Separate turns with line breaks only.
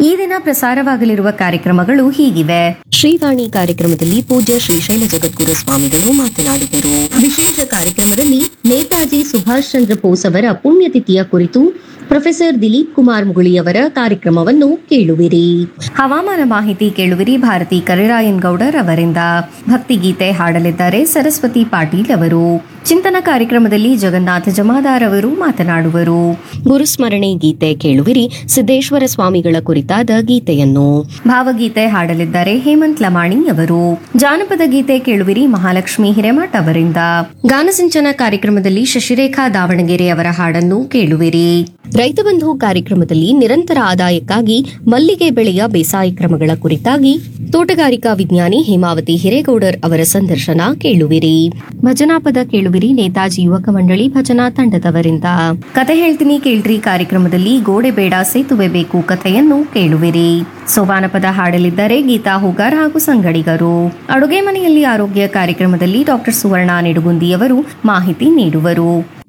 ಈ ದಿನ ಪ್ರಸಾರವಾಗಲಿರುವ ಕಾರ್ಯಕ್ರಮಗಳು ಹೀಗಿವೆ
ಶ್ರೀವಾಣಿ ಕಾರ್ಯಕ್ರಮದಲ್ಲಿ ಪೂಜ್ಯ ಶ್ರೀಶೈಲ ಜಗದ್ಗುರು ಸ್ವಾಮಿಗಳು ಮಾತನಾಡಿದರು
ವಿಶೇಷ ಕಾರ್ಯಕ್ರಮದಲ್ಲಿ ನೇತಾಜಿ ಸುಭಾಷ್ ಚಂದ್ರ ಬೋಸ್ ಅವರ ಪುಣ್ಯತಿಥಿಯ ಕುರಿತು ಪ್ರೊಫೆಸರ್ ದಿಲೀಪ್ ಕುಮಾರ್ ಮುಗುಳಿಯವರ ಕಾರ್ಯಕ್ರಮವನ್ನು ಕೇಳುವಿರಿ
ಹವಾಮಾನ ಮಾಹಿತಿ ಕೇಳುವಿರಿ ಭಾರತಿ ಕರಿರಾಯನ್ ಗೌಡರ್ ಅವರಿಂದ ಭಕ್ತಿಗೀತೆ ಹಾಡಲಿದ್ದಾರೆ ಸರಸ್ವತಿ ಪಾಟೀಲ್ ಅವರು ಚಿಂತನ ಕಾರ್ಯಕ್ರಮದಲ್ಲಿ ಜಗನ್ನಾಥ ಜಮಾದಾರ್ ಅವರು ಮಾತನಾಡುವರು
ಗುರುಸ್ಮರಣೆ ಗೀತೆ ಕೇಳುವಿರಿ ಸಿದ್ದೇಶ್ವರ ಸ್ವಾಮಿಗಳ ಕುರಿತಾದ ಗೀತೆಯನ್ನು
ಭಾವಗೀತೆ ಹಾಡಲಿದ್ದಾರೆ ಹೇಮಂತ್ ಲಮಾಣಿ ಅವರು ಜಾನಪದ ಗೀತೆ ಕೇಳುವಿರಿ ಮಹಾಲಕ್ಷ್ಮಿ ಹಿರೇಮಠ್ ಅವರಿಂದ ಗಾನಸಿಂಚನ ಕಾರ್ಯಕ್ರಮದಲ್ಲಿ ಶಶಿರೇಖಾ ದಾವಣಗೆರೆ ಅವರ ಹಾಡನ್ನು ಕೇಳುವಿರಿ
ರೈತ ಬಂಧು ಕಾರ್ಯಕ್ರಮದಲ್ಲಿ ನಿರಂತರ ಆದಾಯಕ್ಕಾಗಿ ಮಲ್ಲಿಗೆ ಬೆಳೆಯ ಬೇಸಾಯ ಕ್ರಮಗಳ ಕುರಿತಾಗಿ ತೋಟಗಾರಿಕಾ ವಿಜ್ಞಾನಿ ಹೇಮಾವತಿ ಹಿರೇಗೌಡರ್ ಅವರ ಸಂದರ್ಶನ ಕೇಳುವಿರಿ
ಭಜನಾ ಪದ ಕೇಳುವಿರಿ ನೇತಾಜಿ ಯುವಕ ಮಂಡಳಿ ಭಜನಾ ತಂಡದವರಿಂದ ಕತೆ ಹೇಳ್ತೀನಿ ಕೇಳ್ರಿ ಕಾರ್ಯಕ್ರಮದಲ್ಲಿ ಗೋಡೆ ಬೇಡ ಸೇತುವೆ ಬೇಕು ಕಥೆಯನ್ನು ಕೇಳುವಿರಿ ಸೋಬಾನ ಪದ ಹಾಡಲಿದ್ದಾರೆ ಗೀತಾ ಹೂಗಾರ್ ಹಾಗೂ ಸಂಗಡಿಗರು ಅಡುಗೆ ಮನೆಯಲ್ಲಿ ಆರೋಗ್ಯ ಕಾರ್ಯಕ್ರಮದಲ್ಲಿ ಡಾಕ್ಟರ್ ಸುವರ್ಣ ನಿಡುಗುಂದಿಯವರು ಮಾಹಿತಿ ನೀಡುವರು